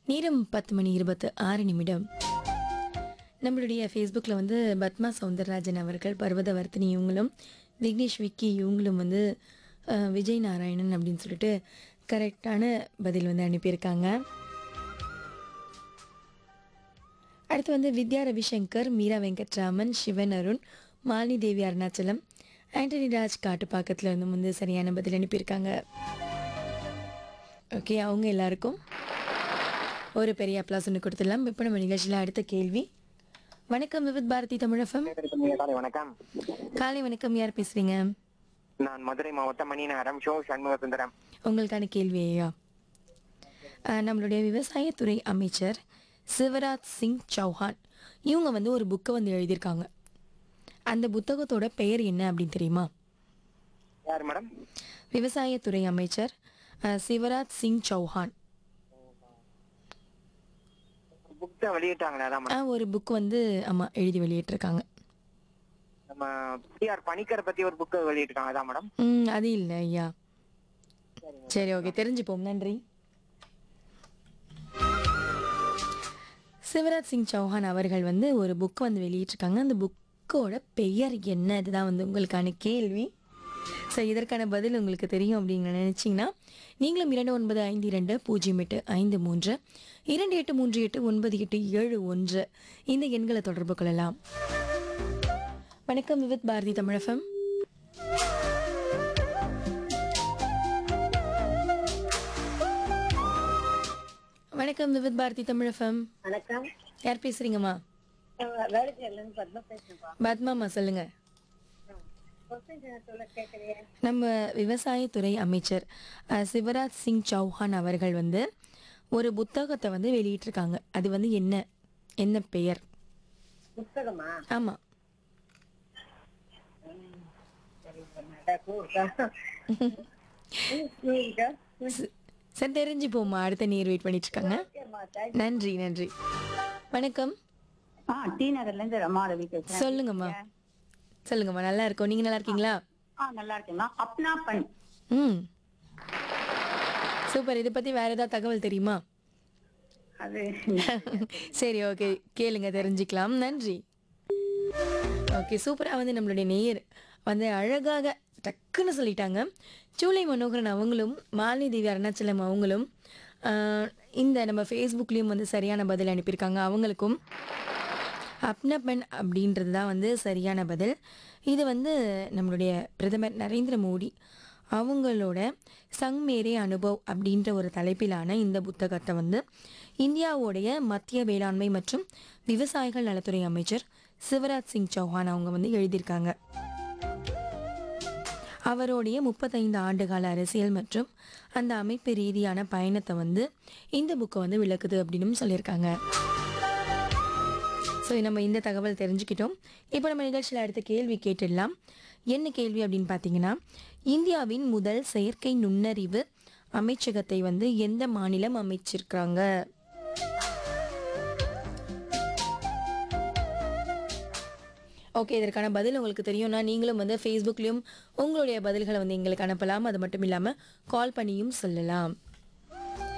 நேரம் பத்து மணி இருபத்து ஆறு நிமிடம் நம்மளுடைய ஃபேஸ்புக்கில் வந்து பத்மா சவுந்தரராஜன் அவர்கள் பர்வதவர்த்தினி இவங்களும் விக்னேஷ் விக்கி இவங்களும் வந்து அஹ், விஜய் நாராயணன் அப்படின்னு சொல்லிட்டு கரெக்டான பதில் வந்து அனுப்பியிருக்காங்க அடுத்து வந்து வித்யா ரவிசங்கர் மீரா வெங்கட்ராமன் சிவன் அருண் மாலினி தேவி அருணாச்சலம் ஆண்டனி ராஜ் காட்டுப்பாக்கத்தில் இருந்து வந்து சரியான பதில் அனுப்பியிருக்காங்க ஓகே அவங்க எல்லாருக்கும் ஒரு பெரிய அப்ளாஸ் ஒன்று கொடுத்துடலாம் இப்போ நம்ம நிகழ்ச்சியில் அடுத்த கேள்வி வணக்கம் விவித் பாரதி தமிழகம் காலை வணக்கம் காலை வணக்கம் யார் பேசுறீங்க நான் மதுரை மாவட்டம் மணிநகரம் ஷோ சண்முக சுந்தரம் உங்களுக்கான கேள்வி ஐயா அஹ், நம்மளுடைய விவசாயத்துறை அமைச்சர் சிவராஜ் சிங் சௌஹான் இவங்க வந்து ஒரு புக்கை வந்து எழுதியிருக்காங்க அந்த புத்தகத்தோட பெயர் என்ன அப்படின்னு தெரியுமா யார் மேடம் விவசாயத்துறை அமைச்சர் அஹ், சிவராஜ் சிங் சௌஹான் புக் தான் வெளியிட்டாங்களே அதான் மேடம் அஹ், ஒரு புக் வந்து ஆமாம் எழுதி வெளியிட்டிருக்காங்க நம்ம பிஆர் பணிக்கரை பத்தி ஒரு புக் வெளியிட்டிருக்காங்க அதான் மேடம் ம் அது இல்லை ஐயா சரி ஓகே தெரிஞ்சுப்போம் நன்றி சிவராஜ் சிங் சௌஹான் அவர்கள் வந்து ஒரு புக் வந்து வெளியிட்டிருக்காங்க அந்த புக்கோட பெயர் என்ன இதுதான் வந்து உங்களுக்கான கேள்வி ஸோ இதற்கான பதில் உங்களுக்கு தெரியும் அப்படின்னு நினச்சிங்கன்னா நீங்களும் இரண்டு ஒன்பது ஐந்து இரண்டு பூஜ்ஜியம் எட்டு ஐந்து மூன்று இரண்டு எட்டு மூன்று எட்டு ஒன்பது எட்டு ஏழு ஒன்று இந்த எண்களை தொடர்பு கொள்ளலாம் வணக்கம் விவித் பாரதி தமிழகம் வணக்கம் விவித் பாரதி தமிழகம் வணக்கம் யார் பேசுறீங்கம்மா வேலைச்சேரிலேருந்து பத்மா பேசுறேன்ப்பா பத்மாமா சொல்லுங்க கொஸ்டின் சொல்ல கேட்குறேன் நம்ம விவசாயத்துறை அமைச்சர் அஹ், சிவராஜ் சிங் சௌஹான் அவர்கள் வந்து ஒரு புத்தகத்தை வந்து வெளியிட்டிருக்காங்க அது வந்து என்ன என்ன பெயர் புத்தகமா ஆமா சரி பண்ணாடா கூறுக்கா கூறுக்கா ச- சரி தெரிஞ்சு போமா அடுத்த நீர் வெயிட் பண்ணிட்டு இருக்காங்க ஓகேம்மா தேங்க் நன்றி நன்றி வணக்கம் ஆ டி நகர்லேருந்து ரமா ரவி பேசுறேன் சொல்லுங்கம்மா சொல்லுங்கம்மா நல்லா இருக்கோம் நீங்க நல்லா இருக்கீங்களா ஆ நல்லா இருக்கேம்மா அப்னா பண் ம் சூப்பர் இதை பத்தி வேற ஏதாவது தகவல் தெரியுமா அது சரி ஓகே கேளுங்க தெரிஞ்சுக்கலாம் நன்றி ஓகே சூப்பராக வந்து நம்மளுடைய நேயர் வந்து அழகாக டக்குன்னு சொல்லிட்டாங்க சூளை மனோகரன் அவங்களும் மாலினி தேவி அருணாச்சலம் அவங்களும் ஆஹ், இந்த நம்ம ஃபேஸ்புக்லேயும் வந்து சரியான பதில் அனுப்பியிருக்காங்க அவங்களுக்கும் அப்னப்பன் அப்படின்றது தான் வந்து சரியான பதில் இது வந்து நம்மளுடைய பிரதமர் நரேந்திர மோடி அவங்களோட சங் மேரே அனுபவ் அப்படின்ற ஒரு தலைப்பிலான இந்த புத்தகத்தை வந்து இந்தியாவுடைய மத்திய வேளாண்மை மற்றும் விவசாயிகள் நலத்துறை அமைச்சர் சிவராஜ் சிங் சௌஹான் அவங்க வந்து எழுதியிருக்காங்க அவருடைய முப்பத்தைந்து ஆண்டுகால அரசியல் மற்றும் அந்த அமைப்பு ரீதியான பயணத்தை வந்து இந்த புக்கை வந்து விளக்குது அப்படின்னு சொல்லியிருக்காங்க ஸோ நம்ம இந்த தகவல் தெரிஞ்சுக்கிட்டோம் இப்போ நம்ம நிகழ்ச்சியில் அடுத்த கேள்வி கேட்டுடலாம் என்ன கேள்வி அப்படின்னு பார்த்தீங்கன்னா இந்தியாவின் முதல் செயற்கை நுண்ணறிவு அமைச்சகத்தை வந்து எந்த மாநிலம் அமைச்சிருக்காங்க ஓகே இதற்கான பதில் உங்களுக்கு தெரியும்னா நீங்களும் வந்து ஃபேஸ்புக்லேயும் உங்களுடைய பதில்களை வந்து எங்களுக்கு அனுப்பலாம் அது மட்டும் இல்லாமல் கால் பண்ணியும் சொல்லலாம்